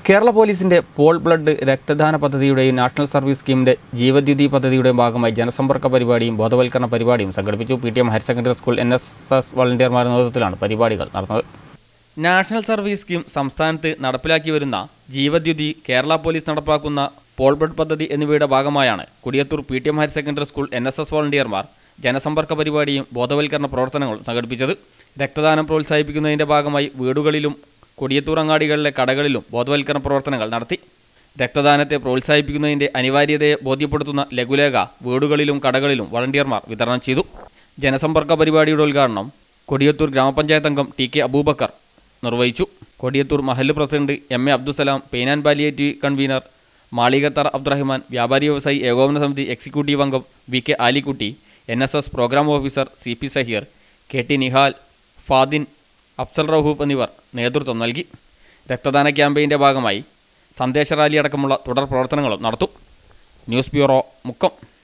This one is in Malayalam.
കേരള പോലീസിന്റെ പോൾ ബ്ലഡ് രക്തദാന പദ്ധതിയുടെയും നാഷണൽ സർവീസ് സ്കീമിന്റെ ജീവദ്യുതി പദ്ധതിയുടെയും ഭാഗമായി ജനസമ്പർക്ക പരിപാടിയും ബോധവൽക്കരണ പരിപാടിയും സംഘടിപ്പിച്ചു P T M higher secondary school N S S വളണ്ടിയർമാരുടെ നേതൃത്വത്തിലാണ് പരിപാടികൾ നടന്നത് നാഷണൽ സർവീസ് സ്കീം സംസ്ഥാനത്ത് നടപ്പിലാക്കി വരുന്ന ജീവദ്യുതി കേരള പോലീസ് നടപ്പാക്കുന്ന പോൾ ബ്ലഡ് പദ്ധതി എന്നിവയുടെ ഭാഗമായാണ് Kudiyathur P T M higher secondary school N S S വളണ്ടിയർമാർ ജനസമ്പർക്ക പരിപാടിയും ബോധവൽക്കരണ പ്രവർത്തനങ്ങളും സംഘടിപ്പിച്ചത് രക്തദാനം പ്രോത്സാഹിപ്പിക്കുന്നതിന്റെ ഭാഗമായി വീടുകളിലും കൊടിയത്തൂർ അങ്ങാടികളിലെ കടകളിലും ബോധവൽക്കരണ പ്രവർത്തനങ്ങൾ നടത്തി രക്തദാനത്തെ പ്രോത്സാഹിപ്പിക്കുന്നതിന്റെ അനിവാര്യതയെ ബോധ്യപ്പെടുത്തുന്ന ലഘുലേഖ വീടുകളിലും കടകളിലും വളണ്ടിയർമാർ വിതരണം ചെയ്തു ജനസമ്പർക്ക പരിപാടിയുടെ ഉദ്ഘാടനം കൊടിയത്തൂർ ഗ്രാമപഞ്ചായത്ത് അംഗം ടി കെ അബൂബക്കർ നിർവഹിച്ചു കൊടിയത്തൂർ മഹല്ല് president M A Abdussalam pain and palliative convener Malikathara Abdurahman വ്യാപാരി വ്യവസായി ഏകോപന സമിതി എക്സിക്യൂട്ടീവ് അംഗം V K Alikutty N S S programme officer C P Saheer K T Nihal Fadin Afsal Rahoob എന്നിവർ നേതൃത്വം നൽകി രക്തദാന ക്യാമ്പയിൻ്റെ ഭാഗമായി സന്ദേശ റാലി അടക്കമുള്ള തുടർ പ്രവർത്തനങ്ങളും നടത്തും ന്യൂസ് ബ്യൂറോ മുക്കം